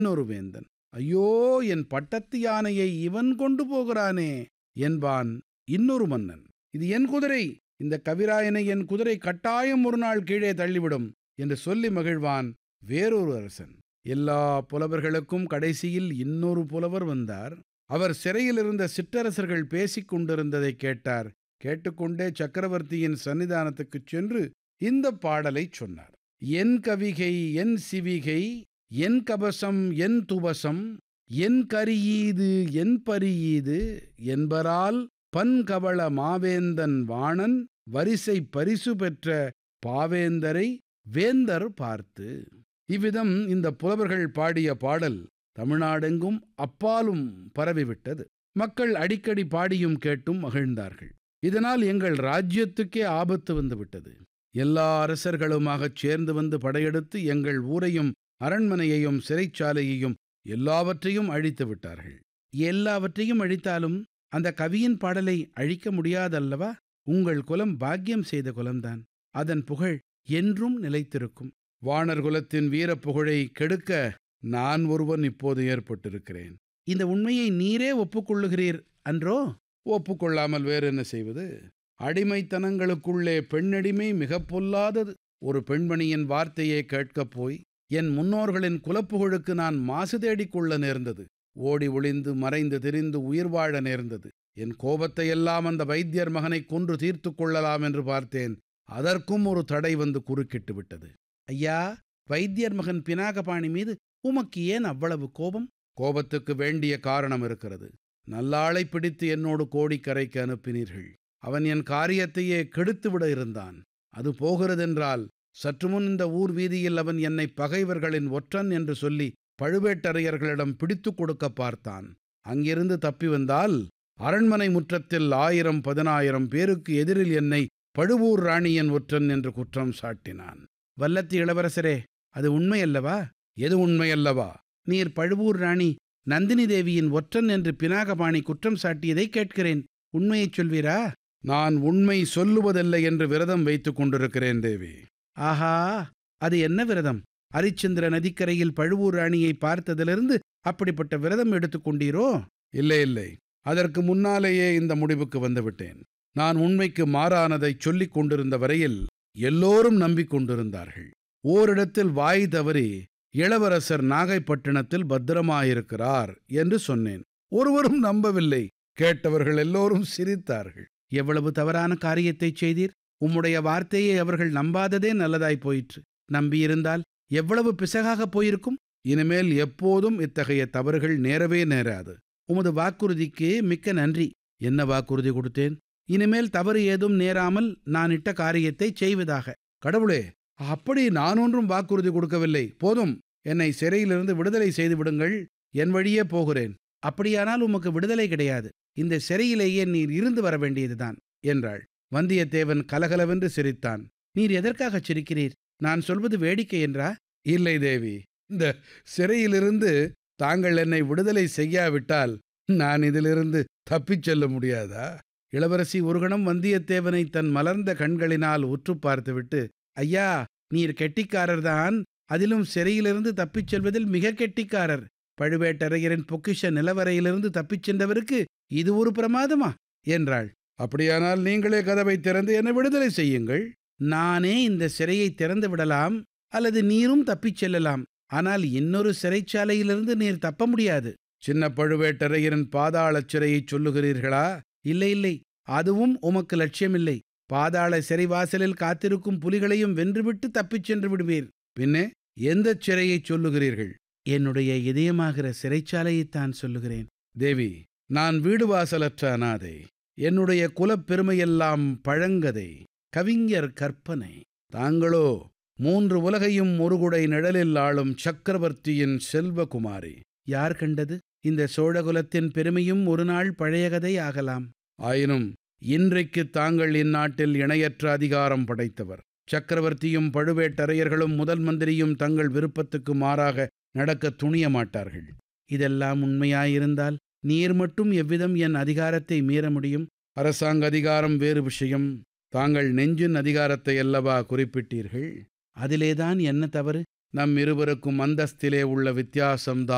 இன்னொரு வேந்தன் ஐயோ என் பட்டத்து யானையை இவன் கொண்டு போகிறானே என்பான் இன்னொரு மன்னன் இது என் குதிரை இந்த கவிராயனை என் குதிரை கட்டாயம் ஒரு நாள் கீழே தள்ளிவிடும் என்று சொல்லி மகிழ்வான் வேறொரு அரசன் எல்லா புலவர்களுக்கும் கடைசியில் இன்னொரு புலவர் வந்தார் அவர் சிறையில் இருந்த சிற்றரசர்கள் பேசிக் கொண்டிருந்ததை கேட்டார் கேட்டுக்கொண்டே சக்கரவர்த்தியின் சன்னிதானத்துக்குச் சென்று இந்த பாடலைச் சொன்னார் என் கவிகை என் சிவிகை என் கபசம் என் துவசம் என் கரியீது என் பரியீது என்பரால் பன்கவள மாவேந்தன் வாணன் வரிசை பரிசு பெற்ற பாவேந்தரை வேந்தர் பார்த்து இவ்விதம் இந்த புலவர்கள் பாடிய பாடல் தமிழ்நாடெங்கும் அப்பாலும் பரவிவிட்டது மக்கள் அடிக்கடி பாடியும் கேட்டும் மகிழ்ந்தார்கள் இதனால் எங்கள் ராஜ்யத்துக்கே ஆபத்து வந்துவிட்டது எல்லா அரசர்களுமாகச் சேர்ந்து வந்து படையெடுத்து எங்கள் ஊரையும் அரண்மனையையும் சிறைச்சாலையையும் எல்லாவற்றையும் அழித்து விட்டார்கள் எல்லாவற்றையும் அழித்தாலும் அந்த கவியின் பாடலை அழிக்க முடியாதல்லவா உங்கள் குலம் பாக்கியம் செய்த குலம்தான் அதன் புகழ் என்றும் நிலைத்திருக்கும் வாணர் குலத்தின் வீரப்புகழை கெடுக்க நான் ஒருவன் இப்போது ஏற்பட்டிருக்கிறேன் இந்த உண்மையை நீரே ஒப்புக்கொள்ளுகிறீர் அன்றோ ஒப்புக்கொள்ளாமல் வேறு என்ன செய்வது அடிமைத்தனங்களுக்குள்ளே பெண்ணடிமை மிக பொல்லாதது ஒரு பெண்மணியின் வார்த்தையை கேட்கப் போய் என் முன்னோர்களின் குலப்புகழுக்கு நான் மாசு தேடிக்கொள்ள நேர்ந்தது ஓடி ஒளிந்து மறைந்து திரிந்து உயிர் வாழ நேர்ந்தது என் கோபத்தையெல்லாம் அந்த வைத்தியர் மகனை கொன்று தீர்த்து கொள்ளலாம் என்று பார்த்தேன் அதற்கும் ஒரு தடை வந்து குறுக்கிட்டு விட்டது ஐயா வைத்தியர் மகன் பினாகபாணி மீது உமக்கு ஏன் அவ்வளவு கோபம் கோபத்துக்கு வேண்டிய காரணம் இருக்கிறது நல்லாளை பிடித்து என்னோடு கோடிக்கரைக்கு அனுப்பினீர்கள் அவன் என் காரியத்தையே கெடுத்துவிட இருந்தான் அது போகிறதென்றால் சற்று முன் இந்த ஊர் வீதியில் அவன் என்னை பகைவர்களின் ஒற்றன் என்று சொல்லி பழுவேட்டரையர்களிடம் பிடித்து கொடுக்க பார்த்தான் அங்கிருந்து தப்பி வந்தால் அரண்மனை முற்றத்தில் ஆயிரம் பதினாயிரம் பேருக்கு எதிரில் என்னை பழுவூர் ராணியன் ஒற்றன் என்று குற்றம் சாட்டினான் வல்லத்தி இளவரசரே அது உண்மையல்லவா எது உண்மையல்லவா நீர் பழுவூர் ராணி நந்தினி தேவியின் ஒற்றன் என்று பினாகபாணி குற்றம் சாட்டியதை கேட்கிறேன் உண்மையைச் சொல்வீரா நான் உண்மை சொல்லுவதில்லை என்று விரதம் வைத்துக் கொண்டிருக்கிறேன் தேவி ஆஹா அது என்ன விரதம் அரிச்சந்திர நதிக்கரையில் பழுவூர் ராணியை பார்த்ததிலிருந்து அப்படிப்பட்ட விரதம் எடுத்துக்கொண்டீரோ இல்லை இல்லை அதற்கு முன்னாலேயே இந்த முடிவுக்கு வந்துவிட்டேன் நான் உண்மைக்கு மாறானதைச் சொல்லிக் கொண்டிருந்த வரையில் எல்லோரும் நம்பிக்கொண்டிருந்தார்கள் ஓரிடத்தில் வாய் தவறி இளவரசர் நாகைப்பட்டினத்தில் பத்திரமாயிருக்கிறார் என்று சொன்னேன் ஒருவரும் நம்பவில்லை கேட்டவர்கள் எல்லோரும் சிரித்தார்கள் எவ்வளவு தவறான காரியத்தைச் செய்தீர் உம்முடைய வார்த்தையை அவர்கள் நம்பாததே நல்லதாய் போயிற்று நம்பியிருந்தால் எவ்வளவு பிசகாகப் போயிருக்கும் இனிமேல் எப்போதும் இத்தகைய தவறுகள் நேரவே நேராது உமது வாக்குறுதிக்கு மிக்க நன்றி என்ன வாக்குறுதி கொடுத்தேன் இனிமேல் தவறு ஏதும் நேராமல் நான் இட்ட காரியத்தை செய்வதாக கடவுளே அப்படி நான் ஒன்றும் வாக்குறுதி கொடுக்கவில்லை போதும் என்னை சிறையிலிருந்து விடுதலை செய்து விடுங்கள் என் வழியே போகிறேன் அப்படியானால் உமக்கு விடுதலை கிடையாது இந்த சிறையிலேயே நீர் இருந்து வர வேண்டியதுதான் என்றாள் வந்தியத்தேவன் கலகலவென்று சிரித்தான் நீர் எதற்காகச் சிரிக்கிறீர் நான் சொல்வது வேடிக்கை என்றா இல்லை தேவி இந்த சிறையிலிருந்து தாங்கள் என்னை விடுதலை செய்யாவிட்டால் நான் இதிலிருந்து தப்பிச் செல்ல முடியாதா இளவரசி ஒரு கணம் வந்தியத்தேவனை தன் மலர்ந்த கண்களினால் உற்று பார்த்துவிட்டு ஐயா நீர் கெட்டிக்காரர்தான் அதிலும் சிறையிலிருந்து தப்பிச் செல்வதில் மிக கெட்டிக்காரர் பழுவேட்டரையரின் பொக்கிஷ நிலவரையிலிருந்து தப்பிச் சென்றவருக்கு இது ஒரு பிரமாதமா என்றாள் அப்படியானால் நீங்களே கதவை திறந்து என்னை விடுதலை செய்யுங்கள் நானே இந்த சிறையை திறந்து விடலாம் அல்லது நீரும் தப்பிச் செல்லலாம் ஆனால் இன்னொரு சிறைச்சாலையிலிருந்து நீர் தப்ப முடியாது சின்ன பழுவேட்டரையரின் பாதாளச் சிறையைச் சொல்லுகிறீர்களா இல்லை இல்லை அதுவும் உமக்கு லட்சியமில்லை பாதாள சிறைவாசலில் காத்திருக்கும் புலிகளையும் வென்றுவிட்டு தப்பிச் சென்று விடுவீர் பின்னே எந்தச் சிறையைச் சொல்லுகிறீர்கள் என்னுடைய இதயமாகிற சிறைச்சாலையைத்தான் சொல்லுகிறேன் தேவி நான் வீடு வாசலற்ற அனாதை என்னுடைய குலப் பெருமையெல்லாம் பழங்கதை கவிஞர் கற்பனை தாங்களோ மூன்று உலகையும் ஒரு குடை நிழலில் ஆளும் சக்கரவர்த்தியின் செல்வகுமாரி யார் கண்டது இந்த சோழகுலத்தின் பெருமையும் ஒரு நாள் பழைய கதை ஆகலாம் ஆயினும் இன்றைக்கு தாங்கள் இந்நாட்டில் இணையற்ற அதிகாரம் படைத்தவர் சக்கரவர்த்தியும் பழுவேட்டரையர்களும் முதல் மந்திரியும் தங்கள் விருப்பத்துக்கு மாறாக நடக்க துணிய மாட்டார்கள் இதெல்லாம் உண்மையாயிருந்தால் நீர் மட்டும் எவ்விதம் என் அதிகாரத்தை மீற முடியும் அரசாங்க அதிகாரம் வேறு விஷயம் தாங்கள் நெஞ்சின் அதிகாரத்தை அல்லவா குறிப்பிட்டீர்கள் அதிலேதான் என்ன தவறு நம் இருவருக்கும் அந்தஸ்திலே உள்ள வித்தியாசம்தான்